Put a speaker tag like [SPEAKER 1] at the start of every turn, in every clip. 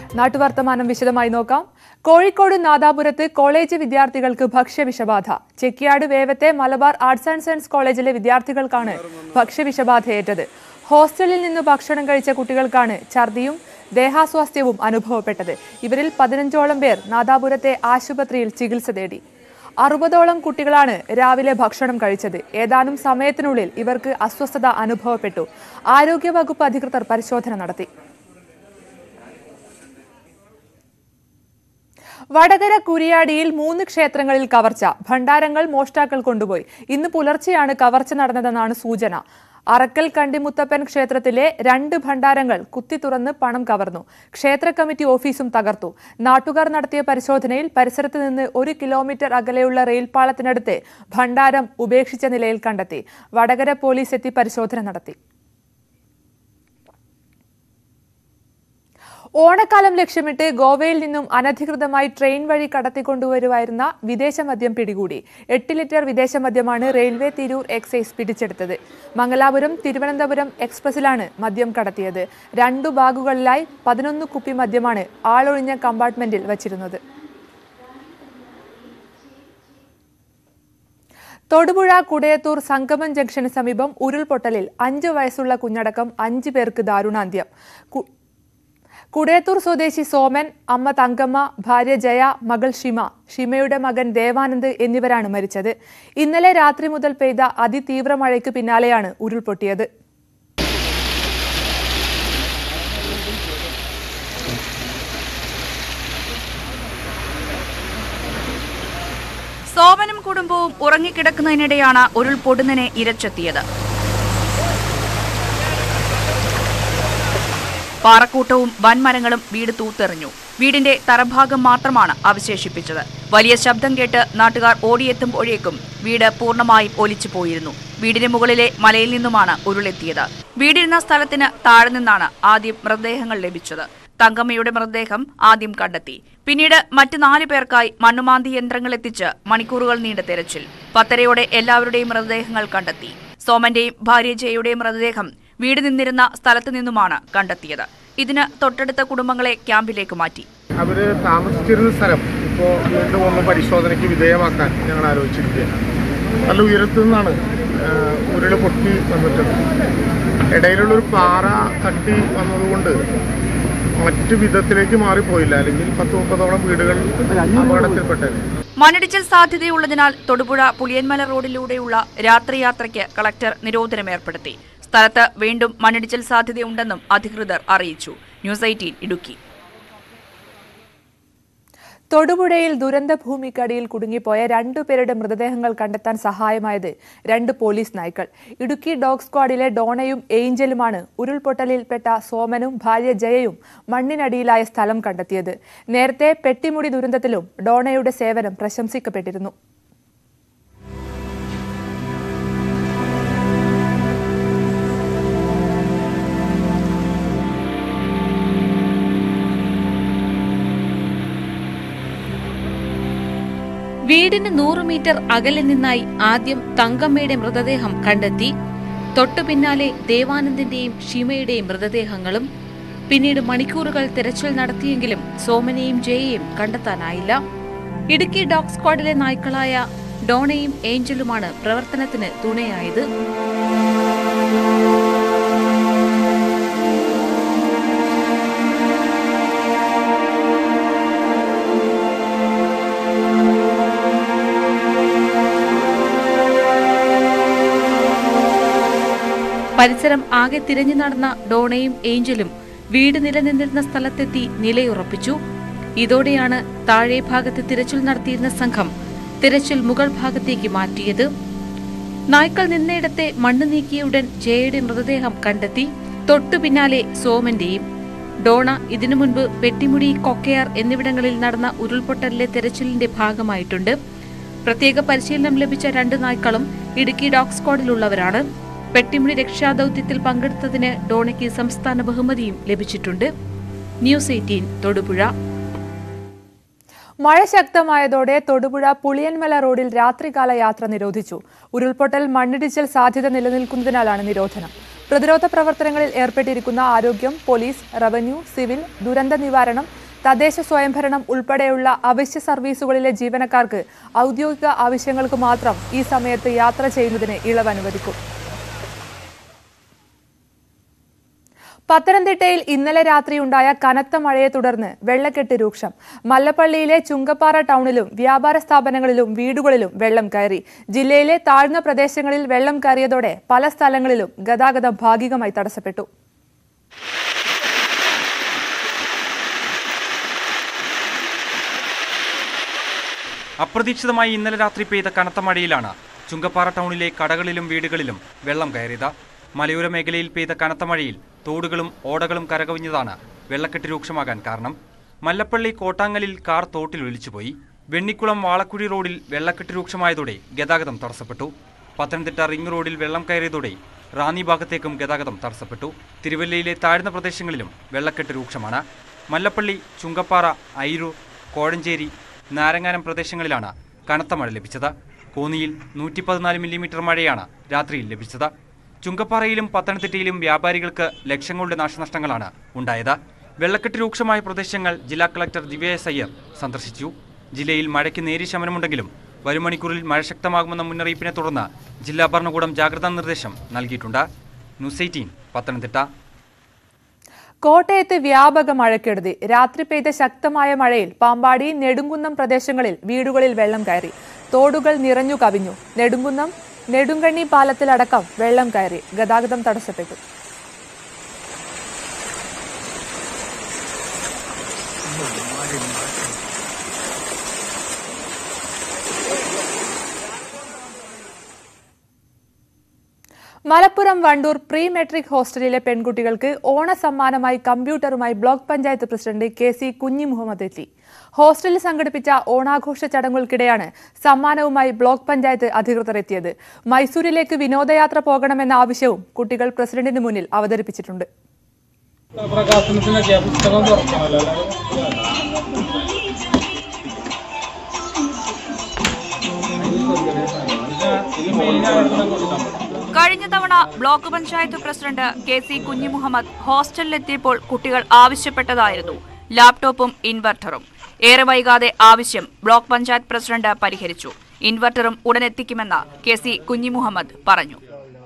[SPEAKER 1] നാട്ടുവർത്തമാനം വിശദമായി നോക്കാം കോഴിക്കോട് നാദാപുരത്ത് കോളേജ് വിദ്യാർത്ഥികൾക്ക് ഭക്ഷ്യവിഷബാധ ചെക്കിയാട് വേവത്തെ മലബാർ ആർട്സ് ആൻഡ് സയൻസ് കോളേജിലെ വിദ്യാർത്ഥികൾക്കാണ് ഭക്ഷ്യവിഷബാധയേറ്റത് ഹോസ്റ്റലിൽ നിന്ന് ഭക്ഷണം കഴിച്ച കുട്ടികൾക്കാണ് ഛർദിയും ദേഹാസ്വാസ്ഥ്യവും അനുഭവപ്പെട്ടത് ഇവരിൽ പതിനഞ്ചോളം പേർ നാദാപുരത്തെ ആശുപത്രിയിൽ ചികിത്സ തേടി അറുപതോളം കുട്ടികളാണ് രാവിലെ ഭക്ഷണം കഴിച്ചത് ഏതാനും സമയത്തിനുള്ളിൽ ഇവർക്ക് അസ്വസ്ഥത അനുഭവപ്പെട്ടു ആരോഗ്യവകുപ്പ് അധികൃതർ പരിശോധന നടത്തി വടകര കുരിയാടിയിൽ മൂന്ന് ക്ഷേത്രങ്ങളിൽ കവർച്ച ഭണ്ഡാരങ്ങൾ മോഷ്ടാക്കൾ കൊണ്ടുപോയി ഇന്ന് പുലർച്ചെയാണ് കവർച്ച നടന്നതെന്നാണ് സൂചന അറക്കൽ കണ്ടിമുത്തപ്പൻ ക്ഷേത്രത്തിലെ രണ്ട് ഭണ്ഡാരങ്ങൾ കുത്തി തുറന്ന് പണം കവർന്നു ക്ഷേത്ര കമ്മിറ്റി ഓഫീസും തകർത്തു നാട്ടുകാർ നടത്തിയ പരിശോധനയിൽ പരിസരത്ത് നിന്ന് ഒരു കിലോമീറ്റർ അകലെയുള്ള റെയിൽപാളത്തിനടുത്ത് ഭണ്ഡാരം ഉപേക്ഷിച്ച നിലയിൽ കണ്ടെത്തി വടകര പോലീസ് എത്തി പരിശോധന നടത്തി ഓണക്കാലം ലക്ഷ്യമിട്ട് ഗോവയിൽ നിന്നും അനധികൃതമായി ട്രെയിൻ വഴി കടത്തിക്കൊണ്ടുവരുവായിരുന്ന വിദേശ മദ്യം പിടികൂടി എട്ട് ലിറ്റർ വിദേശ മദ്യമാണ് റെയിൽവേ തിരൂർ എക്സൈസ് പിടിച്ചെടുത്തത് മംഗലാപുരം തിരുവനന്തപുരം എക്സ്പ്രസിലാണ് മദ്യം കടത്തിയത് രണ്ടു ബാഗുകളിലായി പതിനൊന്ന് കുപ്പി മദ്യമാണ് ആളൊഴിഞ്ഞ കമ്പാർട്ട്മെന്റിൽ വച്ചിരുന്നത് തൊടുപുഴ കുടയത്തൂർ സംഗമം ജംഗ്ഷന് സമീപം ഉരുൾപൊട്ടലിൽ അഞ്ച് വയസ്സുള്ള കുഞ്ഞടക്കം അഞ്ച് പേർക്ക് ദാരുണാന്ത്യം കു- കുടയത്തൂർ സ്വദേശി സോമൻ അമ്മ തങ്കമ്മ ഭാര്യ ജയ മകൾ ഷിമ ഷിമയുടെ മകൻ ദേവാനന്ദ് എന്നിവരാണ് മരിച്ചത് ഇന്നലെ രാത്രി മുതൽ പെയ്ത അതിതീവ്ര മഴയ്ക്ക് പിന്നാലെയാണ് ഉരുൾപൊട്ടിയത്
[SPEAKER 2] സോമനും കുടുംബവും ഉറങ്ങിക്കിടക്കുന്നതിനിടെയാണ് ഉരുൾപൊടുന്നതിനെ ഇരച്ചെത്തിയത് പാറക്കൂട്ടവും വൻമരങ്ങളും വീട് തൂത്തെറിഞ്ഞു വീടിന്റെ തറഭാഗം മാത്രമാണ് അവശേഷിപ്പിച്ചത് വലിയ ശബ്ദം കേട്ട് നാട്ടുകാർ ഓടിയെത്തുമ്പോഴേക്കും വീട് പൂർണ്ണമായും ഒലിച്ചു പോയിരുന്നു വീടിന് മുകളിലെ മലയിൽ നിന്നുമാണ് ഉരുളെത്തിയത് വീടിരുന്ന സ്ഥലത്തിന് താഴെ നിന്നാണ് ആദ്യം മൃതദേഹങ്ങൾ ലഭിച്ചത് തങ്കമ്മയുടെ മൃതദേഹം ആദ്യം കണ്ടെത്തി പിന്നീട് മറ്റ് നാല് പേർക്കായി മണ്ണുമാന്തി യന്ത്രങ്ങൾ എത്തിച്ച് മണിക്കൂറുകൾ നീണ്ട തെരച്ചിൽ പത്തരയോടെ എല്ലാവരുടെയും മൃതദേഹങ്ങൾ കണ്ടെത്തി സോമന്റെയും ഭാര്യ ജയയുടെയും മൃതദേഹം വീട് നിന്നിരുന്ന സ്ഥലത്തു നിന്നുമാണ് കണ്ടെത്തിയത് ഇതിന് തൊട്ടടുത്ത കുടുംബങ്ങളെ ക്യാമ്പിലേക്ക് മാറ്റി
[SPEAKER 3] അവർ താമസിച്ചിരുന്ന സ്ഥലം ഇപ്പോൾ വീണ്ടും ഒന്ന് പരിശോധനയ്ക്ക് വിധേയമാക്കാൻ ഞങ്ങൾ ആലോചിച്ചിരിക്കുകയാണ് നല്ല ഉയരത്തു നിന്നാണ് ഉരുൾ പൊട്ടി വന്നിട്ടുള്ളത് ഇടയിലുള്ളൊരു പാറ തട്ടി വന്നതുകൊണ്ട് മറ്റു വിധത്തിലേക്ക് മാറിപ്പോയില്ല അല്ലെങ്കിൽ പത്ത് മുപ്പതോളം വീടുകൾ അപകടത്തിൽപ്പെട്ടത്
[SPEAKER 2] മണ്ണിടിച്ചിൽ സാധ്യതയുള്ളതിനാൽ തൊടുപുഴ പുളിയൻമല റോഡിലൂടെയുള്ള രാത്രിയാത്രയ്ക്ക് കളക്ടർ നിരോധനം ഏർപ്പെടുത്തി സ്ഥലത്ത് വീണ്ടും മണ്ണിടിച്ചിൽ സാധ്യതയുണ്ടെന്നും അധികൃതർ അറിയിച്ചു ന്യൂസ് എയ്റ്റീൻ ഇടുക്കി
[SPEAKER 1] തൊടുപുഴയിൽ ദുരന്ത ഭൂമിക്കടിയിൽ കുടുങ്ങിപ്പോയ രണ്ടുപേരുടെ മൃതദേഹങ്ങൾ കണ്ടെത്താൻ സഹായമായത് രണ്ട് പോലീസ് നായ്ക്കൾ ഇടുക്കി ഡോഗ് സ്ക്വാഡിലെ ഡോണയും ഏഞ്ചലുമാണ് ഉരുൾപൊട്ടലിൽപ്പെട്ട സോമനും ഭാര്യ ജയയും മണ്ണിനടിയിലായ സ്ഥലം കണ്ടെത്തിയത് നേരത്തെ പെട്ടിമുടി ദുരന്തത്തിലും ഡോണയുടെ സേവനം പ്രശംസിക്കപ്പെട്ടിരുന്നു
[SPEAKER 4] വീടിന് നൂറ് മീറ്റർ അകലെ നിന്നായി ആദ്യം തങ്കമ്മയുടെ മൃതദേഹം കണ്ടെത്തി തൊട്ടു പിന്നാലെ ദേവാനന്ദിന്റെയും ഷിമയുടെയും മൃതദേഹങ്ങളും പിന്നീട് മണിക്കൂറുകൾ തിരച്ചിൽ നടത്തിയെങ്കിലും സോമനെയും ജയയെയും കണ്ടെത്താനായില്ല ഇടുക്കി ഡോഗ് സ്ക്വാഡിലെ നായ്ക്കളായ ഡോണയും ഏഞ്ചലുമാണ് പ്രവർത്തനത്തിന് തുണയായത് പരിസരം ആകെ തിരഞ്ഞു നടന്ന ഡോണയും ഏഞ്ചലും വീട് നിലനിന്നിരുന്ന സ്ഥലത്തെത്തി നിലയുറപ്പിച്ചു ഇതോടെയാണ് താഴെ ഭാഗത്ത് തിരച്ചിൽ നടത്തിയിരുന്ന സംഘം തിരച്ചിൽ മുകൾ ഭാഗത്തേക്ക് മാറ്റിയത് നായ്ക്കൾ നിന്നയിടത്തെ മണ്ണ് നീക്കിയുടൻ ജയയുടെ മൃതദേഹം കണ്ടെത്തി തൊട്ടു പിന്നാലെ സോമന്റെയും ഡോണ ഇതിനു മുൻപ് പെട്ടിമുടി കൊക്കയാർ എന്നിവിടങ്ങളിൽ നടന്ന ഉരുൾപൊട്ടലിലെ തെരച്ചിലിന്റെ ഭാഗമായിട്ടുണ്ട് പ്രത്യേക പരിശീലനം ലഭിച്ച രണ്ട് നായ്ക്കളും ഇടുക്കി ഡോഗ് സ്ക്വാഡിലുള്ളവരാണ് പെട്ടിമുടി രക്ഷാദൌത്യത്തിൽ പങ്കെടുത്തതിന് ഡോണയ്ക്ക് സംസ്ഥാന ബഹുമതിയും ലഭിച്ചിട്ടുണ്ട് ന്യൂസ് എയ്റ്റീൻ തൊടുപുഴ
[SPEAKER 1] മഴ ശക്തമായതോടെ തൊടുപുഴ പുളിയൻമല റോഡിൽ രാത്രികാല യാത്ര നിരോധിച്ചു ഉരുൾപൊട്ടൽ മണ്ണിടിച്ചിൽ സാധ്യത നിലനിൽക്കുന്നതിനാലാണ് നിരോധനം പ്രതിരോധ പ്രവർത്തനങ്ങളിൽ ഏർപ്പെട്ടിരിക്കുന്ന ആരോഗ്യം പോലീസ് റവന്യൂ സിവിൽ ദുരന്ത നിവാരണം തദ്ദേശ സ്വയംഭരണം ഉൾപ്പെടെയുള്ള അവശ്യ സർവീസുകളിലെ ജീവനക്കാർക്ക് ഔദ്യോഗിക ആവശ്യങ്ങൾക്ക് മാത്രം ഈ സമയത്ത് യാത്ര ചെയ്യുന്നതിന് ഇളവ് അനുവദിക്കും പത്തനംതിട്ടയിൽ ഇന്നലെ രാത്രിയുണ്ടായ കനത്ത മഴയെ തുടർന്ന് വെള്ളക്കെട്ട് രൂക്ഷം മല്ലപ്പള്ളിയിലെ ചുങ്കപ്പാറ ടൗണിലും വ്യാപാര സ്ഥാപനങ്ങളിലും വീടുകളിലും വെള്ളം കയറി ജില്ലയിലെ താഴ്ന്ന പ്രദേശങ്ങളിൽ വെള്ളം കയറിയതോടെ പല സ്ഥലങ്ങളിലും ഗതാഗതം ഭാഗികമായി തടസ്സപ്പെട്ടു
[SPEAKER 5] അപ്രതീക്ഷിതമായി ഇന്നലെ രാത്രി പെയ്ത കനത്ത മഴയിലാണ് ചുങ്കപ്പാറ ടൗണിലെ കടകളിലും വീടുകളിലും വെള്ളം കയറിയത് മലയോര മേഖലയിൽ പെയ്ത കനത്ത മഴയിൽ തോടുകളും ഓടകളും കരകവിഞ്ഞതാണ് വെള്ളക്കെട്ട് രൂക്ഷമാകാൻ കാരണം മല്ലപ്പള്ളി കോട്ടാങ്ങലിൽ കാർ തോട്ടിൽ ഒലിച്ചുപോയി വെണ്ണിക്കുളം വാളക്കുഴി റോഡിൽ വെള്ളക്കെട്ട് രൂക്ഷമായതോടെ ഗതാഗതം തടസ്സപ്പെട്ടു പത്തനംതിട്ട റിംഗ് റോഡിൽ വെള്ളം കയറിയതോടെ റാന്നി ഭാഗത്തേക്കും ഗതാഗതം തടസ്സപ്പെട്ടു തിരുവല്ലയിലെ താഴ്ന്ന പ്രദേശങ്ങളിലും വെള്ളക്കെട്ട് രൂക്ഷമാണ് മല്ലപ്പള്ളി ചുങ്കപ്പാറ ഐരൂർ കോഴഞ്ചേരി നാരങ്ങാനം പ്രദേശങ്ങളിലാണ് കനത്ത മഴ ലഭിച്ചത് കോന്നിയിൽ നൂറ്റി പതിനാല് മില്ലിമീറ്റർ മഴയാണ് രാത്രിയിൽ ലഭിച്ചത് ചുങ്കപ്പാറയിലും പത്തനംതിട്ടയിലും വ്യാപാരികൾക്ക് ലക്ഷങ്ങളുടെ നാശനഷ്ടങ്ങളാണ് ഉണ്ടായത് വെള്ളക്കെട്ട് രൂക്ഷമായ പ്രദേശങ്ങൾ ജില്ലാ കളക്ടർ ദിവ്യ എസ് അയ്യർ സന്ദർശിച്ചു ജില്ലയിൽ മഴയ്ക്ക് നേരിയ ശമനമുണ്ടെങ്കിലും വരും മണിക്കൂറിൽ മഴ ശക്തമാകുമെന്ന മുന്നറിയിപ്പിനെ തുടർന്ന് ജില്ലാ ഭരണകൂടം ജാഗ്രതാ നിർദ്ദേശം നൽകിയിട്ടുണ്ട് ന്യൂസ് എയ്റ്റീൻ പത്തനംതിട്ട
[SPEAKER 1] കോട്ടയത്ത് വ്യാപക മഴക്കെടുതി രാത്രി പെയ്ത ശക്തമായ മഴയിൽ പാമ്പാടി നെടുങ്കുന്നം പ്രദേശങ്ങളിൽ വീടുകളിൽ വെള്ളം കയറി തോടുകൾ നിറഞ്ഞു കവിഞ്ഞു നെടുങ്കുന്നം നെടുങ്കണ്ണി പാലത്തിലടക്കം വെള്ളം കയറി ഗതാഗതം തടസ്സപ്പെട്ടു മലപ്പുറം വണ്ടൂർ പ്രീ മെട്രിക് ഹോസ്റ്റലിലെ പെൺകുട്ടികൾക്ക് ഓണസമ്മാനമായി കമ്പ്യൂട്ടറുമായി block panchayat president K C Kunhi Muhammad എത്തി ഹോസ്റ്റലിൽ സംഘടിപ്പിച്ച ഓണാഘോഷ ചടങ്ങുകൾക്കിടെയാണ് സമ്മാനവുമായി ബ്ലോക്ക് പഞ്ചായത്ത് അധികൃതർ എത്തിയത് മൈസൂരിലേക്ക് വിനോദയാത്ര പോകണമെന്ന ആവശ്യവും കുട്ടികൾ പ്രസിഡന്റിന് മുന്നിൽ അവതരിപ്പിച്ചിട്ടുണ്ട്
[SPEAKER 6] പ്രകാശനത്തിനൊക്കെ പുസ്തകം തുറക്കണമല്ലോ ഇത് മെയിൻ അവിടെ കൊടുക്കാം
[SPEAKER 2] കഴിഞ്ഞ തവണ block panchayat president K C Kunhimuhammad ഹോസ്റ്റലിലെത്തിയപ്പോൾ കുട്ടികൾ ആവശ്യപ്പെട്ടതായിരുന്നു ലാപ്ടോപ്പും ഇൻവെർട്ടറും ഏറെ വൈകാതെ ആവശ്യം ബ്ലോക്ക് പഞ്ചായത്ത് പ്രസിഡന്റ് പരിഹരിച്ചു ഇൻവെർട്ടറും ഉടനെത്തിക്കുമെന്ന് കെ സി കുഞ്ഞിമുഹമ്മദ് പറഞ്ഞു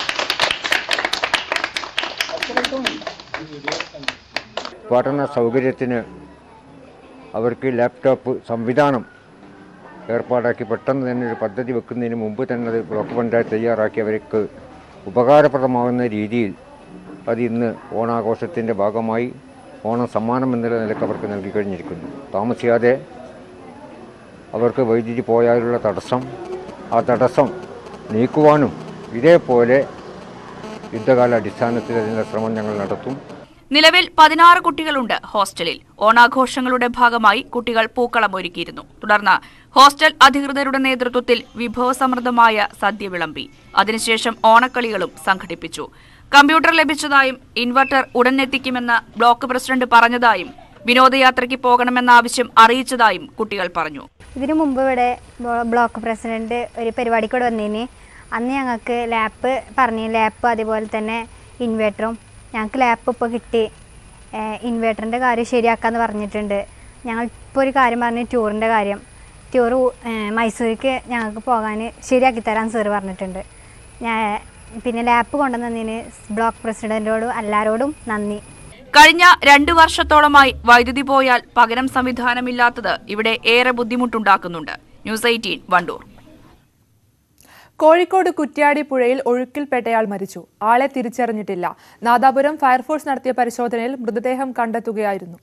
[SPEAKER 7] പഠന സൗകര്യത്തിന് അവർക്ക് ലാപ്ടോപ്പ് സംവിധാനം ഏർപ്പാടാക്കി പെട്ടെന്ന് തന്നെ ഒരു പദ്ധതി വെക്കുന്നതിന് മുമ്പ് തന്നെ അത് ബ്ലോക്ക് പഞ്ചായത്ത് തയ്യാറാക്കി അവർക്ക് ഉപകാരപ്രദമാകുന്ന രീതിയിൽ അത് ഇന്ന് ഓണാഘോഷത്തിൻ്റെ ഭാഗമായി ഓണം സമ്മാനം എന്നുള്ള നിലക്ക് അവർക്ക് നൽകി കഴിഞ്ഞിരിക്കുന്നു താമസിയാതെ അവർക്ക് വൈദ്യുതി പോയാലുള്ള തടസ്സം ആ തടസ്സം നീക്കുവാനും ഇതേപോലെ യുദ്ധകാല അടിസ്ഥാനത്തിൽ അതിനുള്ള ശ്രമം ഞങ്ങൾ നടത്തും
[SPEAKER 2] നിലവിൽ പതിനാറ് കുട്ടികളുണ്ട് ഹോസ്റ്റലിൽ ഓണാഘോഷങ്ങളുടെ ഭാഗമായി കുട്ടികൾ പൂക്കളം ഒരുക്കിയിരുന്നു തുടർന്ന് ഹോസ്റ്റൽ അധികൃതരുടെ നേതൃത്വത്തിൽ വിഭവസമൃദ്ധമായ സദ്യ വിളമ്പി അതിനുശേഷം ഓണക്കളികളും സംഘടിപ്പിച്ചു കമ്പ്യൂട്ടർ ലഭിച്ചതായും ഇൻവെർട്ടർ ഉടൻ എത്തിക്കുമെന്ന് ബ്ലോക്ക് പ്രസിഡന്റ് പറഞ്ഞതായും വിനോദയാത്രയ്ക്ക് പോകണമെന്ന ആവശ്യം അറിയിച്ചതായും കുട്ടികൾ പറഞ്ഞു
[SPEAKER 8] ഇതിനു മുമ്പ് ഇവിടെ ബ്ലോ- ബ്ലോക്ക് പ്രസിഡന്റ് ഒരു പരിപാടിക്ക് ഇവിടെ വന്നിന് അന്ന് ഞങ്ങൾക്ക് ലാപ്പ് പറഞ്ഞു ലാപ്പ് അതുപോലെ തന്നെ ഇൻവേർട്ടറും ഞങ്ങൾക്ക് ലാപ്പ് ഇപ്പോൾ കിട്ടി ഇൻവേർട്ടറിൻ്റെ കാര്യം ശരിയാക്കാമെന്ന് പറഞ്ഞിട്ടുണ്ട് ഞങ്ങൾ ഇപ്പോൾ ഒരു കാര്യം പറഞ്ഞു ടൂറിൻ്റെ കാര്യം ടൂർ മൈസൂർക്ക് ഞങ്ങൾക്ക് പോകാൻ ശരിയാക്കി തരാൻ സാറ് പറഞ്ഞിട്ടുണ്ട് ഞാൻ പിന്നെ ലാപ്പ് കൊണ്ടുവന്നതിന് ബ്ലോക്ക് പ്രസിഡൻറ്റോടും എല്ലാവരോടും നന്ദി
[SPEAKER 2] കഴിഞ്ഞ രണ്ടു വർഷത്തോളമായി വൈദ്യുതി പോയാൽ പകരം സംവിധാനമില്ലാത്തത് ഇവിടെ ഏറെ ബുദ്ധിമുട്ടുണ്ടാക്കുന്നുണ്ട് ന്യൂസ് എയ്റ്റീൻ വണ്ടൂർ
[SPEAKER 1] കോഴിക്കോട് കുറ്റ്യാടി പുഴയിൽ ഒഴുക്കിൽപ്പെട്ടയാൾ മരിച്ചു ആളെ തിരിച്ചറിഞ്ഞിട്ടില്ല നാദാപുരം ഫയർഫോഴ്സ് നടത്തിയ പരിശോധനയിൽ മൃതദേഹം കണ്ടെത്തുകയായിരുന്നു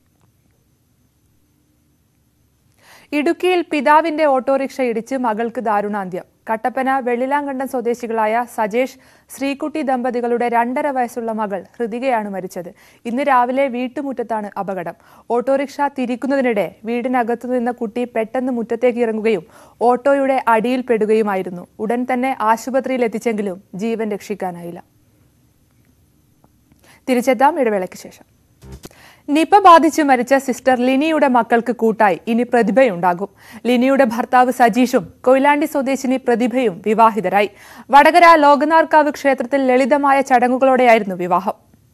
[SPEAKER 1] ഇടുക്കിയിൽ പിതാവിന്റെ ഓട്ടോറിക്ഷ ഇടിച്ച് മകൾക്ക് ദാരുണാന്ത്യം കട്ടപ്പന വെള്ളിലാങ്കണ്ടം സ്വദേശികളായ സജേഷ് ശ്രീകുട്ടി ദമ്പതികളുടെ രണ്ടര വയസ്സുള്ള മകൾ ഹൃതികയാണ് മരിച്ചത് ഇന്ന് രാവിലെ വീട്ടുമുറ്റത്താണ് അപകടം ഓട്ടോറിക്ഷ തിരിക്കുന്നതിനിടെ വീടിനകത്തു നിന്ന കുട്ടി പെട്ടെന്ന് മുറ്റത്തേക്ക് ഇറങ്ങുകയും ഓട്ടോയുടെ അടിയിൽപ്പെടുകയുമായിരുന്നു ഉടൻ തന്നെ ആശുപത്രിയിൽ എത്തിച്ചെങ്കിലും ജീവൻ രക്ഷിക്കാനായില്ല തിരിച്ചെത്താം ഇടവേളയ്ക്ക് ശേഷം നിപ ബാധിച്ച് മരിച്ച സിസ്റ്റർ ലിനിയുടെ മക്കൾക്ക് കൂട്ടായി ഇനി പ്രതിഭയുണ്ടാകും ലിനിയുടെ ഭർത്താവ് സജീഷും കൊയിലാണ്ടി സ്വദേശിനി പ്രതിഭയും വിവാഹിതരായി വടകര ലോകനാർക്കാവ് ക്ഷേത്രത്തിൽ ലളിതമായ ചടങ്ങുകളോടെയായിരുന്നു വിവാഹം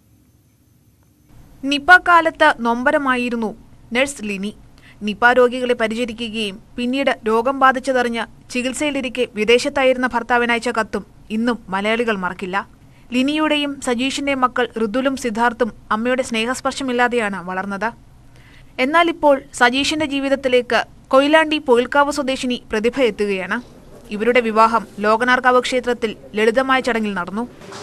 [SPEAKER 9] നിപ കാലത്ത് നൊമ്പരമായിരുന്നു നഴ്സ് ലിനി നിപ രോഗികളെ പരിചരിക്കുകയും പിന്നീട് രോഗം ബാധിച്ചതറിഞ്ഞ് ചികിത്സയിലിരിക്കെ വിദേശത്തായിരുന്ന ഭർത്താവിനയച്ച കത്തും ഇന്നും മലയാളികൾ മറക്കില്ല ലിനിയുടെയും സജീഷിന്റെയും മക്കൾ ഋതുലും സിദ്ധാർത്ഥും അമ്മയുടെ സ്നേഹസ്പർശമില്ലാതെയാണ് വളർന്നത് എന്നാൽ ഇപ്പോൾ സജീഷിന്റെ ജീവിതത്തിലേക്ക് കൊയിലാണ്ടി പൊയിൽക്കാവ് സ്വദേശിനി പ്രതിഭ എത്തുകയാണ് ഇവരുടെ വിവാഹം ലോകനാർക്കാവ് ക്ഷേത്രത്തിൽ ലളിതമായ ചടങ്ങിൽ നടന്നു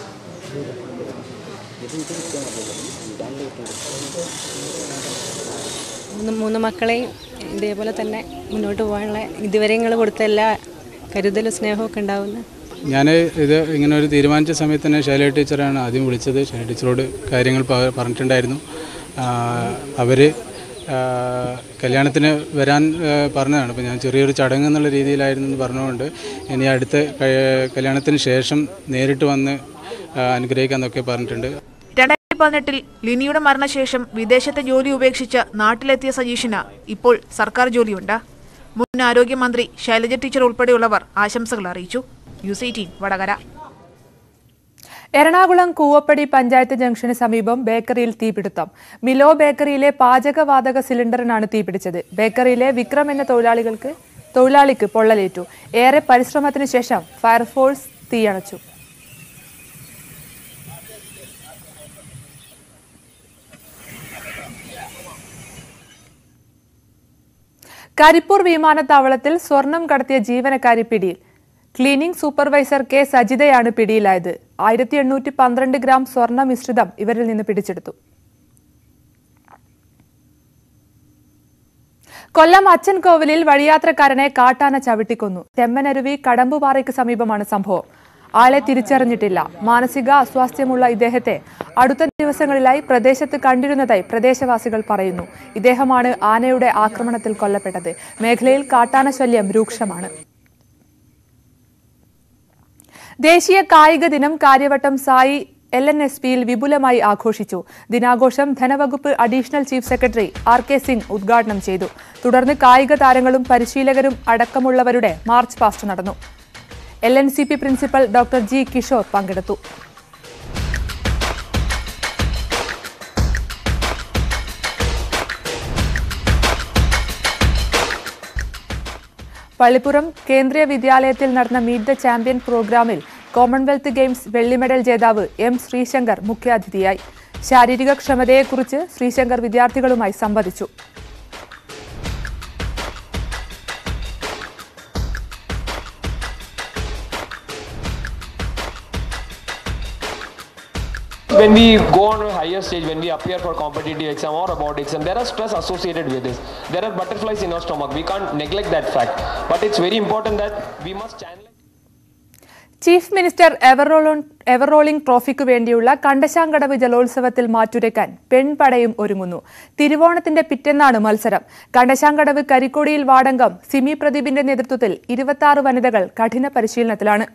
[SPEAKER 10] മൂന്ന് മൂന്ന് മക്കളെയും ഇതേപോലെ തന്നെ മുന്നോട്ട് പോകാനുള്ള ഇതുവരെ നിങ്ങൾ കൊടുത്ത എല്ലാ കരുതലും സ്നേഹവും ഒക്കെ ഉണ്ടാവുന്ന
[SPEAKER 6] ഞാൻ ഇത് ഇങ്ങനെ ഒരു തീരുമാനിച്ച സമയത്ത് തന്നെ ശൈല ടീച്ചറാണ് ആദ്യം വിളിച്ചത് ശൈല ടീച്ചറോട് കാര്യങ്ങൾ പ- പറഞ്ഞിട്ടുണ്ടായിരുന്നു അവർ കല്യാണത്തിന് വരാൻ ആ, പറഞ്ഞതാണ് അപ്പോൾ ഞാൻ ചെറിയൊരു ചടങ്ങ് എന്നുള്ള രീതിയിലായിരുന്നു എന്ന് പറഞ്ഞുകൊണ്ട് ഇനി അടുത്ത ക- കല്യാണത്തിന് ശേഷം നേരിട്ട് വന്ന് ആ, അനുഗ്രഹിക്കാമെന്നൊക്കെ പറഞ്ഞിട്ടുണ്ട്
[SPEAKER 9] രണ്ടായിരത്തി പതിനെട്ടിൽ ലിനിയുടെ മരണശേഷം വിദേശത്തെ ജോലി ഉപേക്ഷിച്ച് നാട്ടിലെത്തിയ സജീഷിന് ഇപ്പോൾ സർക്കാർ ജോലിയുണ്ട് മുൻ ആരോഗ്യമന്ത്രി ശൈലജ ടീച്ചർ ഉൾപ്പെടെയുള്ളവർ ആശംസകൾ അറിയിച്ചു ന്യൂസ് എയ്റ്റീൻ വടകര
[SPEAKER 1] എറണാകുളം കൂവപ്പടി പഞ്ചായത്ത് ജംഗ്ഷന് സമീപം ബേക്കറിയിൽ തീപിടുത്തം മിലോ ബേക്കറിയിലെ പാചകവാതക സിലിണ്ടറിനാണ് തീപിടിച്ചത് ബേക്കറിയിലെ വിക്രം എന്ന തൊഴിലാളികൾക്ക് തൊഴിലാളിക്ക് പൊള്ളലേറ്റു ഏറെ പരിശ്രമത്തിന് ശേഷം ഫയർഫോഴ്സ് തീയണച്ചു കരിപ്പൂർ വിമാനത്താവളത്തിൽ സ്വർണം കടത്തിയ ജീവനക്കാരി പിടിയിൽ ക്ലീനിംഗ് സൂപ്പർവൈസർ കെ സജിതയാണ് പിടിയിലായത് ആയിരത്തി എണ്ണൂറ്റി പന്ത്രണ്ട് ഗ്രാം സ്വർണ്ണ മിശ്രിതം ഇവരിൽ നിന്ന് പിടിച്ചെടുത്തു കൊല്ലം അച്ചൻകോവിലിൽ വഴിയാത്രക്കാരനെ കാട്ടാന ചവിട്ടിക്കൊന്നു തെമ്മനരുവി കടമ്പുപാറയ്ക്ക് സമീപമാണ് സംഭവം ആളെ തിരിച്ചറിഞ്ഞിട്ടില്ല മാനസിക അസ്വാസ്ഥ്യമുള്ള ഇദ്ദേഹത്തെ അടുത്ത ദിവസങ്ങളിലായി പ്രദേശത്ത് കണ്ടിരുന്നതായി പ്രദേശവാസികൾ പറയുന്നു ഇദ്ദേഹമാണ് ആനയുടെ ആക്രമണത്തിൽ കൊല്ലപ്പെട്ടത് മേഖലയിൽ കാട്ടാന ശല്യം രൂക്ഷമാണ് ദേശീയ കായിക ദിനം Karyavattom SAI L N S പിയിൽ വിപുലമായി ആഘോഷിച്ചു ദിനാഘോഷം ധനവകുപ്പ് additional chief secretary R K Singh ഉദ്ഘാടനം ചെയ്തു തുടർന്ന് കായിക താരങ്ങളും പരിശീലകരും അടക്കമുള്ളവരുടെ മാർച്ച് പാസ്റ്റ് നടന്നു L N C P principal doctor G Kishore പങ്കെടുത്തു പള്ളിപ്പുറം കേന്ദ്രീയ വിദ്യാലയത്തിൽ നടന്ന മീറ്റ് ദ ചാമ്പ്യൻ പ്രോഗ്രാമിൽ കോമൺവെൽത്ത് ഗെയിംസ് വെള്ളി മെഡൽ ജേതാവ് എം ശ്രീശങ്കർ മുഖ്യാതിഥിയായി ശാരീരിക ക്ഷമതയെക്കുറിച്ച് ശ്രീശങ്കർ വിദ്യാർത്ഥികളുമായി സംവദിച്ചു
[SPEAKER 11] when we go on a higher stage, when we appear for competitive exam or about exam, there are stress associated with this. There are butterflies in our stomach. We can't neglect that fact. But it's very important that we must channel.
[SPEAKER 1] Chief minister എവർറോളോൺ ever rolling ട്രോഫിക്ക് വേണ്ടിയുള്ള കണ്ടശാങ്കടവ് ജലോത്സവത്തിൽ മാറ്റുരയ്ക്കാൻ പെൺപടയും ഒരുങ്ങുന്നു തിരുവോണത്തിന്റെ പിറ്റെന്നാണ് മത്സരം കണ്ടശാങ്കടവ് കരിക്കോടിയിൽ വാടങ്കം സിമി പ്രദീപിന്റെ നേതൃത്വത്തിൽ ഇരുപത്തി വനിതകൾ കഠിന പരിശീലനത്തിലാണ്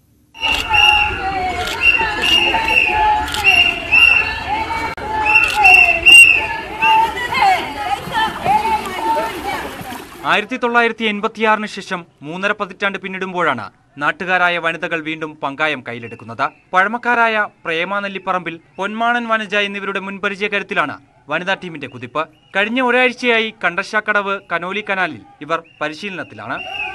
[SPEAKER 5] ആയിരത്തി തൊള്ളായിരത്തി എൺപത്തിയാറിന് ശേഷം മൂന്നര പതിറ്റാണ്ട് പിന്നിടുമ്പോഴാണ് നാട്ടുകാരായ വനിതകൾ വീണ്ടും പങ്കായം കയ്യിലെടുക്കുന്നത് പഴമക്കാരായ പ്രേമ നെല്ലിപ്പറമ്പിൽ പൊന്മാണൻ വനജ എന്നിവരുടെ മുൻപരിചയ കരുത്തിലാണ് വനിതാ ടീമിന്റെ കുതിപ്പ് കഴിഞ്ഞ ഒരാഴ്ചയായി കണ്ടശാക്കടവ് കനോലി കനാലിൽ ഇവർ പരിശീലനത്തിലാണ്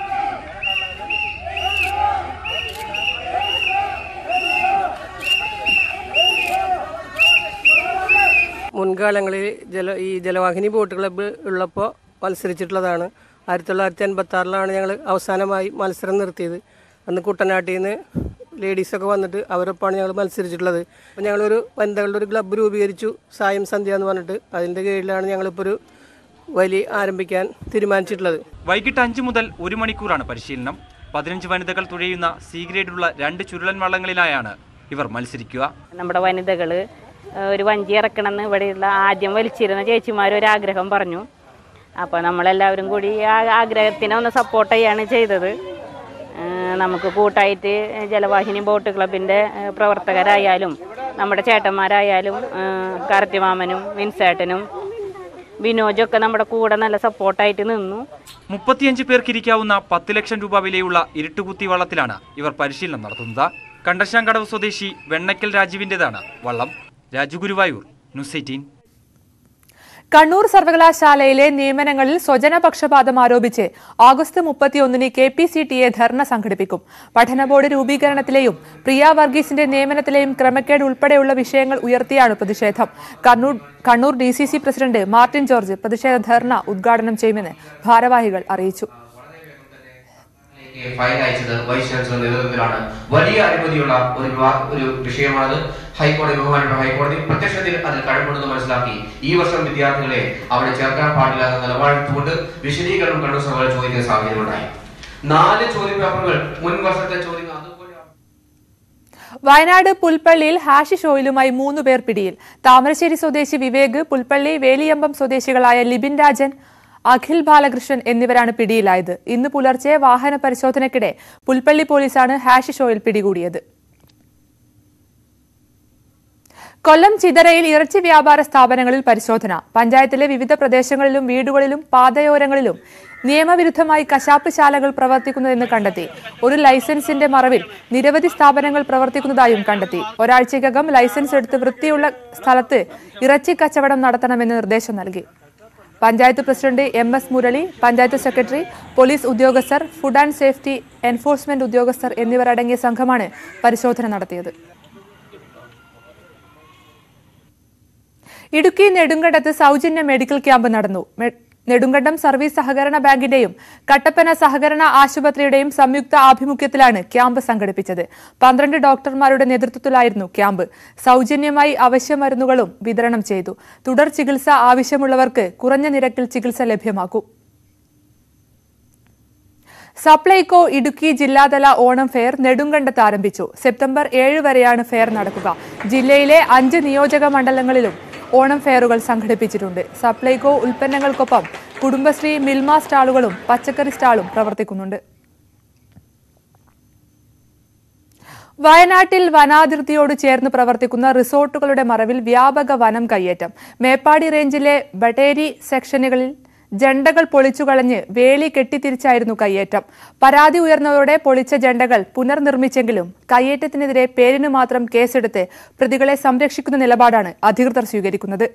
[SPEAKER 12] മുൻകാലങ്ങളിൽ ജല ഈ ജലവാഹിനി ബോട്ട് ക്ലബ്ബ് ഉള്ളപ്പോൾ മത്സരിച്ചിട്ടുള്ളതാണ് ആയിരത്തി തൊള്ളായിരത്തി എൺപത്തി ആറിലാണ് ഞങ്ങൾ അവസാനമായി മത്സരം നിർത്തിയത് അന്ന് കുട്ടനാട്ടിൽ നിന്ന് ലേഡീസൊക്കെ വന്നിട്ട് അവരൊപ്പമാണ് ഞങ്ങൾ മത്സരിച്ചിട്ടുള്ളത് അപ്പോൾ ഞങ്ങളൊരു വനിതകളുടെ ഒരു ക്ലബ്ബ് രൂപീകരിച്ചു സായം സന്ധ്യ എന്ന് പറഞ്ഞിട്ട് അതിൻ്റെ കീഴിലാണ് ഞങ്ങളിപ്പോൾ ഒരു വലി ആരംഭിക്കാൻ തീരുമാനിച്ചിട്ടുള്ളത്
[SPEAKER 5] വൈകിട്ട് അഞ്ചു മുതൽ ഒരു മണിക്കൂറാണ് പരിശീലനം പതിനഞ്ച് വനിതകൾ തുഴയുന്ന സി ഗ്രേഡുള്ള രണ്ട് ചുരുളൻ വള്ളങ്ങളിലായാണ് ഇവർ മത്സരിക്കുക
[SPEAKER 13] നമ്മുടെ വനിതകൾ ഒരു വഞ്ചി ഇറക്കണമെന്ന് ഇവിടെയുള്ള ആദ്യം വലിച്ചിരുന്ന ചേച്ചിമാർ ഒരു ആഗ്രഹം പറഞ്ഞു അപ്പോൾ നമ്മളെല്ലാവരും കൂടി ആ ആഗ്രഹത്തിനെ ഒന്ന് സപ്പോർട്ട് ചെയ്യാണ് ചെയ്തത് നമുക്ക് കൂട്ടായിട്ട് ജലവാഹിനി ബോട്ട് ക്ലബിൻ്റെ പ്രവർത്തകരായാലും നമ്മുടെ ചേട്ടന്മാരായാലും കറത്തിമാമനും വിൻസേട്ടനും വിനോജൊക്കെ നമ്മുടെ കൂടെ നല്ല സപ്പോർട്ടായിട്ട് നിന്നു
[SPEAKER 5] മുപ്പത്തിയഞ്ച് പേർക്കിരിക്കാവുന്ന പത്ത് ലക്ഷം രൂപ വിലയുള്ള ഇരുട്ടുകുത്തി വള്ളത്തിലാണ് ഇവർ പരിശീലനം നടത്തുന്നത് കണ്ടശാങ്കടവ് സ്വദേശി വെണ്ണക്കൽ രാജുവിൻ്റെതാണ് വള്ളം രാജു ഗുരുവായൂർ ന്യൂസ് എയ്റ്റീൻ
[SPEAKER 1] കണ്ണൂർ സർവകലാശാലയിലെ നിയമനങ്ങളിൽ സ്വജനപക്ഷപാതം ആരോപിച്ച് ആഗസ്റ്റ് മുപ്പത്തിയൊന്നിന് K P C T A dharna സംഘടിപ്പിക്കും പഠന ബോർഡ് രൂപീകരണത്തിലെയും പ്രിയ വർഗീസിന്റെ നിയമനത്തിലെയും ക്രമക്കേട് ഉൾപ്പെടെയുള്ള വിഷയങ്ങൾ ഉയർത്തിയാണ് പ്രതിഷേധം Kannur Kannur D C C president Martin George പ്രതിഷേധ ധർണ ഉദ്ഘാടനം ചെയ്യുമെന്ന് ഭാരവാഹികൾ അറിയിച്ചു
[SPEAKER 14] ഫയൽ അയച്ചത് വൈസ് ചാൻസലർ നേതൃത്വത്തിലാണ് വലിയ അനുമതിയുള്ള ഒരു വിവാ- ഒരു വിഷയമാണത് ഹൈക്കോടതി ബഹുമാനപ്പെട്ട ഹൈക്കോടതി പ്രത്യക്ഷത്തിൽ അതിൽ കഴമ്പുണ്ടെന്ന് മനസ്സിലാക്കി ഈ വർഷം വിദ്യാർത്ഥികളെ അവിടെ ചേർക്കാൻ പാടില്ല എന്ന നിലപാടെടുത്തുകൊണ്ട് വിശദീകരണം കണ്ണൂർ സഭയിൽ ചോദിക്കുന്ന സാഹചര്യം ഉണ്ടായി നാല് ചോദ്യപേപ്പറുകൾ മുൻ വർഷത്തെ ചോദ്യങ്ങൾ അതുപോലെ
[SPEAKER 1] വയനാട് പുൽപ്പള്ളിയിൽ ഹാഷിഷ് ഓയിലുമായി മൂന്ന് പേർ പിടിയിൽ താമരശ്ശേരി സ്വദേശി വിവേക് പുൽപ്പള്ളി വേലിയമ്പം സ്വദേശികളായ ലിബിൻ രാജൻ അഖിൽ ബാലകൃഷ്ണൻ എന്നിവരാണ് പിടിയിലായത് ഇന്ന് പുലർച്ചെ വാഹന പരിശോധനയ്ക്കിടെ പുൽപ്പള്ളി പോലീസാണ് ഹാഷിഷ് ഓയിൽ പിടികൂടിയത് കൊല്ലം ചിതറയിൽ ഇറച്ചി വ്യാപാര സ്ഥാപനങ്ങളിൽ പരിശോധന പഞ്ചായത്തിലെ വിവിധ പ്രദേശങ്ങളിലും വീടുകളിലും പാതയോരങ്ങളിലും നിയമവിരുദ്ധമായി കശാപ്പ് ശാലകൾ പ്രവർത്തിക്കുന്നതെന്ന് കണ്ടെത്തി ഒരു ലൈസൻസിന്റെ മറവിൽ നിരവധി സ്ഥാപനങ്ങൾ പ്രവർത്തിക്കുന്നതായും കണ്ടെത്തി ഒരാഴ്ചയ്ക്കകം ലൈസൻസ് എടുത്ത് വൃത്തിയുള്ള സ്ഥലത്ത് ഇറച്ചി കച്ചവടം നടത്തണമെന്ന് നിർദ്ദേശം നൽകി panchayat president M S Murali panchayat secretary police ഉദ്യോഗസ്ഥർ ഫുഡ് ആൻഡ് സേഫ്റ്റി എൻഫോഴ്സ്മെന്റ് ഉദ്യോഗസ്ഥർ എന്നിവരടങ്ങിയ സംഘമാണ് പരിശോധന നടത്തിയത് ഇടുക്കി നെടുങ്കണ്ടത്ത് സൗജന്യ മെഡിക്കൽ ക്യാമ്പ് നടന്നു മെ- നെടുങ്കണ്ടം സർവീസ് സഹകരണ ബാങ്കിന്റെയും കട്ടപ്പന സഹകരണ ആശുപത്രിയുടെയും സംയുക്ത ആഭിമുഖ്യത്തിലാണ് ക്യാമ്പ് സംഘടിപ്പിച്ചത് പന്ത്രണ്ട് ഡോക്ടർമാരുടെ നേതൃത്വത്തിലായിരുന്നു ക്യാമ്പ് സൗജന്യമായി അവശ്യ മരുന്നുകളും വിതരണം ചെയ്തു തുടർ ചികിത്സ ആവശ്യമുള്ളവർക്ക് കുറഞ്ഞ നിരക്കിൽ ചികിത്സ ലഭ്യമാക്കും സപ്ലൈകോ ഇടുക്കി ജില്ലാതല ഓണം ഫെയർ നെടുങ്കണ്ടത്ത് ആരംഭിച്ചു സെപ്റ്റംബർ ഏഴ് വരെയാണ് ഫെയർ നടക്കുക ജില്ലയിലെ അഞ്ച് നിയോജക മണ്ഡലങ്ങളിലും ഓണം ഫെയറുകൾ സംഘടിപ്പിച്ചിട്ടുണ്ട് സപ്ലൈകോ ഉൽപ്പന്നങ്ങൾക്കൊപ്പം കുടുംബശ്രീ മിൽമ സ്റ്റാളുകളും പച്ചക്കറി സ്റ്റാളും പ്രവർത്തിക്കുന്നുണ്ട് വയനാട്ടിൽ വനാതിർത്തിയോട് ചേർന്ന് പ്രവർത്തിക്കുന്ന റിസോർട്ടുകളുടെ മറവിൽ വ്യാപക വനം കയ്യേറ്റം മേപ്പാടി റേഞ്ചിലെ ബട്ടേരി സെക്ഷനുകളിൽ ജണ്ടകൾ പൊളിച്ചുകളഞ്ഞ് വേലി കെട്ടിത്തിരിച്ചായിരുന്നു കയ്യേറ്റം പരാതി ഉയർന്നതോടെ പൊളിച്ച ജണ്ടകൾ പുനർനിർമ്മിച്ചെങ്കിലും കയ്യേറ്റത്തിനെതിരെ പേരിന് മാത്രം കേസെടുത്ത് പ്രതികളെ സംരക്ഷിക്കുന്ന നിലപാടാണ് അധികൃതർ സ്വീകരിക്കുന്നത്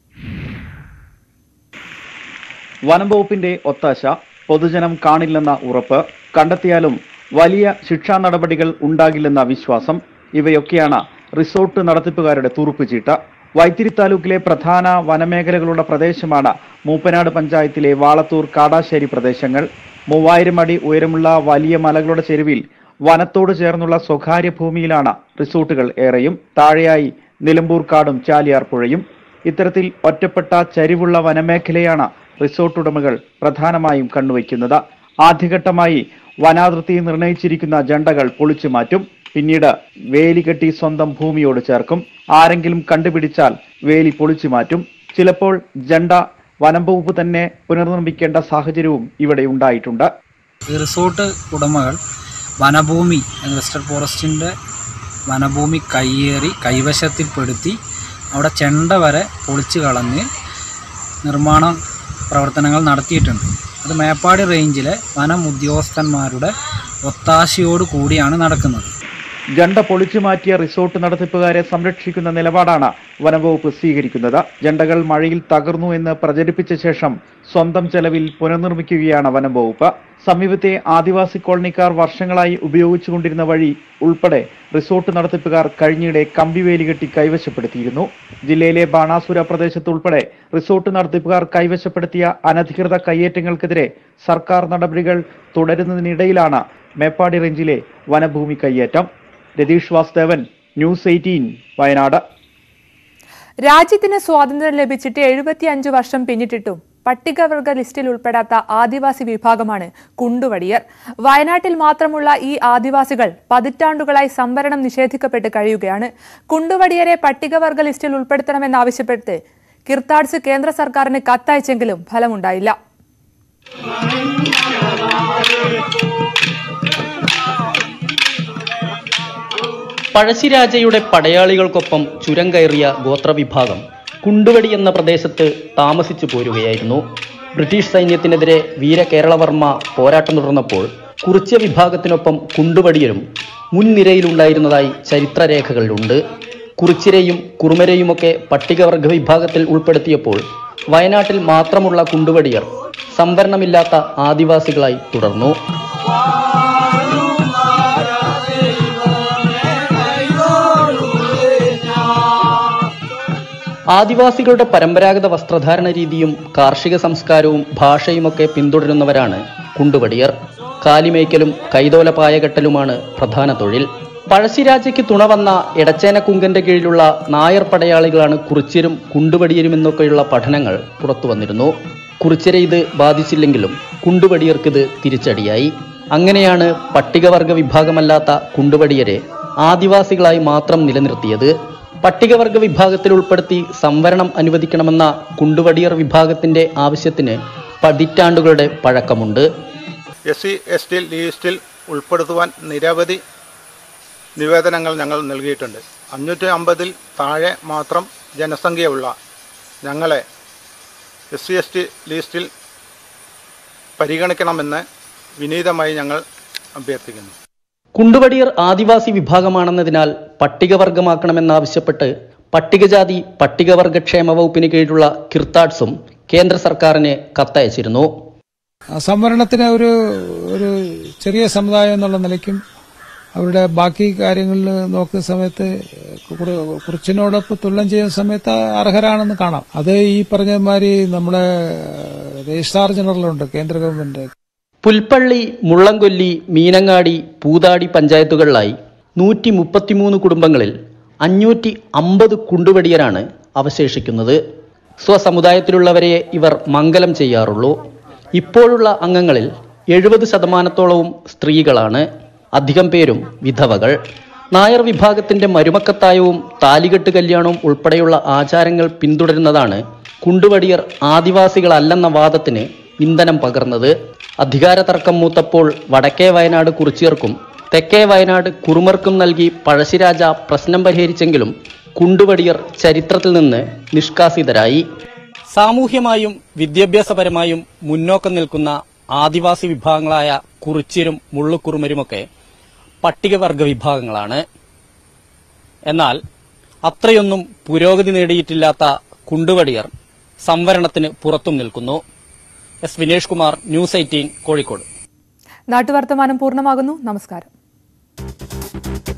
[SPEAKER 15] വനം വകുപ്പിന്റെ ഒത്താശ പൊതുജനം കാണില്ലെന്ന ഉറപ്പ് കണ്ടെത്തിയാലും വലിയ ശിക്ഷാ നടപടികൾ ഉണ്ടാകില്ലെന്ന വിശ്വാസം ഇവയൊക്കെയാണ് റിസോർട്ട് നടത്തിപ്പുകാരുടെ തുറുപ്പുചീട്ട് വൈത്തിരി താലൂക്കിലെ പ്രധാന വനമേഖലകളുള്ള പ്രദേശമാണ് മൂപ്പനാട് പഞ്ചായത്തിലെ വാളത്തൂർ കാടാശ്ശേരി പ്രദേശങ്ങൾ മൂവായിരം അടി ഉയരമുള്ള വലിയ മലകളുടെ ചെരുവിൽ വനത്തോട് ചേർന്നുള്ള സ്വകാര്യ ഭൂമിയിലാണ് റിസോർട്ടുകൾ ഏറെയും താഴെയായി നിലമ്പൂർ കാടും ചാലിയാർ പുഴയും ഇത്തരത്തിൽ ഒറ്റപ്പെട്ട ചരിവുള്ള വനമേഖലയാണ് റിസോർട്ട് ഉടമകൾ പ്രധാനമായും കണ്ണുവയ്ക്കുന്നത് ആദ്യഘട്ടമായി വനാതിർത്തി നിർണയിച്ചിരിക്കുന്ന ജണ്ടകൾ പൊളിച്ചു മാറ്റും പിന്നീട് വേലി കെട്ടി സ്വന്തം ഭൂമിയോട് ചേർക്കും ആരെങ്കിലും കണ്ടുപിടിച്ചാൽ വേലി പൊളിച്ചു മാറ്റും ചിലപ്പോൾ ജണ്ട വനം വകുപ്പ് തന്നെ പുനർനിർമ്മിക്കേണ്ട സാഹചര്യവും ഇവിടെ ഉണ്ടായിട്ടുണ്ട്
[SPEAKER 16] ഈ റിസോർട്ട് ഉടമകൾ വനഭൂമി വെസ്റ്റേൺ ഫോറസ്റ്റിൻ്റെ വനഭൂമി കയ്യേറി കൈവശത്തിൽപ്പെടുത്തി അവിടെ ചെണ്ട വരെ പൊളിച്ചു കളഞ്ഞ് നിർമ്മാണ പ്രവർത്തനങ്ങൾ നടത്തിയിട്ടുണ്ട് അത് മേപ്പാടി റേഞ്ചിലെ വനം ഉദ്യോഗസ്ഥന്മാരുടെ ഒത്താശയോട് കൂടിയാണ് നടക്കുന്നത്
[SPEAKER 15] ജണ്ട പൊളിച്ചു മാറ്റിയ റിസോർട്ട് നടത്തിപ്പുകാരെ സംരക്ഷിക്കുന്ന നിലപാടാണ് വനംവകുപ്പ് സ്വീകരിക്കുന്നത് ജണ്ടകൾ മഴയിൽ തകർന്നു എന്ന് പ്രചരിപ്പിച്ച ശേഷം സ്വന്തം ചെലവിൽ പുനർനിർമ്മിക്കുകയാണ് വനം വകുപ്പ് സമീപത്തെ ആദിവാസി കോളനിക്കാർ വർഷങ്ങളായി ഉപയോഗിച്ചുകൊണ്ടിരുന്ന വഴി ഉൾപ്പെടെ റിസോർട്ട് നടത്തിപ്പുകാർ കഴിഞ്ഞിടെ കമ്പിവേലി കെട്ടി കൈവശപ്പെടുത്തിയിരുന്നു ജില്ലയിലെ ബാണാസുര പ്രദേശത്ത് ഉൾപ്പെടെ റിസോർട്ട് നടത്തിപ്പുകാർ കൈവശപ്പെടുത്തിയ അനധികൃത കയ്യേറ്റങ്ങൾക്കെതിരെ സർക്കാർ നടപടികൾ തുടരുന്നതിനിടയിലാണ് മേപ്പാടി റേഞ്ചിലെ വനഭൂമി കയ്യേറ്റം രതീഷ് വാസ്തവൻ ന്യൂസ് എയ്റ്റീൻ വയനാട്
[SPEAKER 1] രാജ്യത്തിന് സ്വാതന്ത്ര്യം ലഭിച്ചിട്ട് എഴുപത്തിയഞ്ച് വർഷം പിന്നിട്ടിട്ടും പട്ടികവർഗ ലിസ്റ്റിൽ ഉൾപ്പെടാത്ത ആദിവാസി വിഭാഗമാണ് കുണ്ടുവടിയർ വയനാട്ടിൽ മാത്രമുള്ള ഈ ആദിവാസികൾ പതിറ്റാണ്ടുകളായി സംവരണം നിഷേധിക്കപ്പെട്ട് കഴിയുകയാണ് കുണ്ടുവടിയരെ പട്ടികവർഗ ലിസ്റ്റിൽ ഉൾപ്പെടുത്തണമെന്നാവശ്യപ്പെട്ട് കിർത്താഡ്സ് കേന്ദ്ര സർക്കാരിന് കത്തയച്ചെങ്കിലും ഫലമുണ്ടായില്ല
[SPEAKER 17] പഴശ്ശിരാജയുടെ പടയാളികൾക്കൊപ്പം ചുരം കയറിയ ഗോത്രവിഭാഗം കുണ്ടുവടി എന്ന പ്രദേശത്ത് താമസിച്ചു പോരുകയായിരുന്നു ബ്രിട്ടീഷ് സൈന്യത്തിനെതിരെ വീരകേരളവർമ്മ പോരാട്ടം തുടർന്നപ്പോൾ കുറിച്യ വിഭാഗത്തിനൊപ്പം കുണ്ടുവടിയരും മുൻനിരയിലുണ്ടായിരുന്നതായി ചരിത്രരേഖകളിലുണ്ട് കുറിച്ചിരെയും കുറുമരെയുമൊക്കെ പട്ടികവർഗ വിഭാഗത്തിൽ ഉൾപ്പെടുത്തിയപ്പോൾ വയനാട്ടിൽ മാത്രമുള്ള കുണ്ടുവടിയർ സംവരണമില്ലാത്ത ആദിവാസികളായി തുടർന്നു ആദിവാസികളുടെ പരമ്പരാഗത വസ്ത്രധാരണ രീതിയും കാർഷിക സംസ്കാരവും ഭാഷയുമൊക്കെ പിന്തുടരുന്നവരാണ് കുണ്ടുവടിയർ കാലിമേയ്ക്കലും കൈതോല പായകെട്ടലുമാണ് പ്രധാന തൊഴിൽ പഴശ്ശിരാജയ്ക്ക് തുണ വന്ന എടച്ചേനക്കുങ്കന്റെ കീഴിലുള്ള നായർ പടയാളികളാണ് കുറിച്യരും കുണ്ടുവടിയരും എന്നൊക്കെയുള്ള പഠനങ്ങൾ പുറത്തു വന്നിരുന്നു കുറിച്യരെ ഇത് ബാധിച്ചില്ലെങ്കിലും കുണ്ടുവടിയർക്കിത് തിരിച്ചടിയായി അങ്ങനെയാണ് പട്ടികവർഗ വിഭാഗമല്ലാത്ത കുണ്ടുവടിയരെ ആദിവാസികളായി മാത്രം നിലനിർത്തിയത് പട്ടികവർഗ വിഭാഗത്തിൽ ഉൾപ്പെടുത്തി സംവരണം അനുവദിക്കണമെന്ന കുണ്ടുവടിയർ വിഭാഗത്തിന്റെ ആവശ്യത്തിന് പതിറ്റാണ്ടുകളുടെ പഴക്കമുണ്ട്
[SPEAKER 18] എസ് സി എസ് ടി ലിസ്റ്റിൽ ഉൾപ്പെടുത്തുവാൻ നിരവധി നിവേദനങ്ങൾ ഞങ്ങൾ നൽകിയിട്ടുണ്ട് അഞ്ഞൂറ്റി അമ്പതിൽ താഴെ മാത്രം ജനസംഖ്യയുള്ള ഞങ്ങളെ എസ് സി എസ് ടി ലിസ്റ്റിൽ പരിഗണിക്കണമെന്ന് വിനീതമായി ഞങ്ങൾ അഭ്യർത്ഥിക്കുന്നു
[SPEAKER 17] കുണ്ടുവടിയർ ആദിവാസി വിഭാഗമാണെന്നതിനാൽ പട്ടികവർഗമാക്കണമെന്നാവശ്യപ്പെട്ട് പട്ടികജാതി പട്ടികവർഗ ക്ഷേമ വകുപ്പിന് കീഴിലുള്ള കിർത്താഡ്സും കേന്ദ്ര സർക്കാരിന് കത്തയച്ചിരുന്നു
[SPEAKER 19] സംവരണത്തിന് ഒരു ഒരു ചെറിയ സമുദായം എന്നുള്ള നിലയ്ക്കും അവരുടെ ബാക്കി കാര്യങ്ങളിൽ നോക്കുന്ന സമയത്ത് കുറ- കുറിച്ചിനോടൊപ്പം തുല്യം ചെയ്യുന്ന സമയത്ത് അർഹരാണെന്ന് കാണാം അത് ഈ പറഞ്ഞമാതിരി നമ്മുടെ രജിസ്ട്രാർ ജനറലുണ്ട് കേന്ദ്ര ഗവൺമെന്റ്
[SPEAKER 17] പുൽപ്പള്ളി മുള്ളംകൊല്ലി മീനങ്ങാടി പൂതാടി പഞ്ചായത്തുകളിലായി നൂറ്റി മുപ്പത്തിമൂന്ന് കുടുംബങ്ങളിൽ അഞ്ഞൂറ്റി അമ്പത് കുണ്ടുവടിയരാണ് അവശേഷിക്കുന്നത് സ്വസമുദായത്തിലുള്ളവരെ ഇവർ മംഗലം ചെയ്യാറുള്ളൂ ഇപ്പോഴുള്ള അംഗങ്ങളിൽ എഴുപത് ശതമാനത്തോളവും സ്ത്രീകളാണ് അധികം പേരും വിധവകൾ നായർ വിഭാഗത്തിന്റെ മരുമക്കത്തായവും താലികെട്ട് കല്യാണവും ഉൾപ്പെടെയുള്ള ആചാരങ്ങൾ പിന്തുടരുന്നതാണ് കുണ്ടുവടിയർ ആദിവാസികളല്ലെന്ന വാദത്തിന് ഇന്ധനം പകർന്നത് അധികാര തർക്കം മൂത്തപ്പോൾ വടക്കേ വയനാട് കുറിച്ചിയർക്കും തെക്കേ വയനാട് കുറുമർക്കും നൽകി പഴശ്ശിരാജ പ്രശ്നം പരിഹരിച്ചെങ്കിലും കുണ്ടുവടിയർ ചരിത്രത്തിൽ നിന്ന് നിഷ്കാസിതരായി സാമൂഹ്യമായും വിദ്യാഭ്യാസപരമായും മുന്നോക്കം നിൽക്കുന്ന ആദിവാസി വിഭാഗങ്ങളായ കുറിച്യരും മുള്ളുക്കുറുമരുമൊക്കെ പട്ടികവർഗ വിഭാഗങ്ങളാണ് എന്നാൽ അത്രയൊന്നും പുരോഗതി നേടിയിട്ടില്ലാത്ത കുണ്ടുവടിയർ സംവരണത്തിന് പുറത്തും നിൽക്കുന്നു S Vinesh Kumar news eighteen Kozhikode
[SPEAKER 1] നാട്ടുവർത്തമാനം പൂർണ്ണമാകുന്നു നമസ്കാരം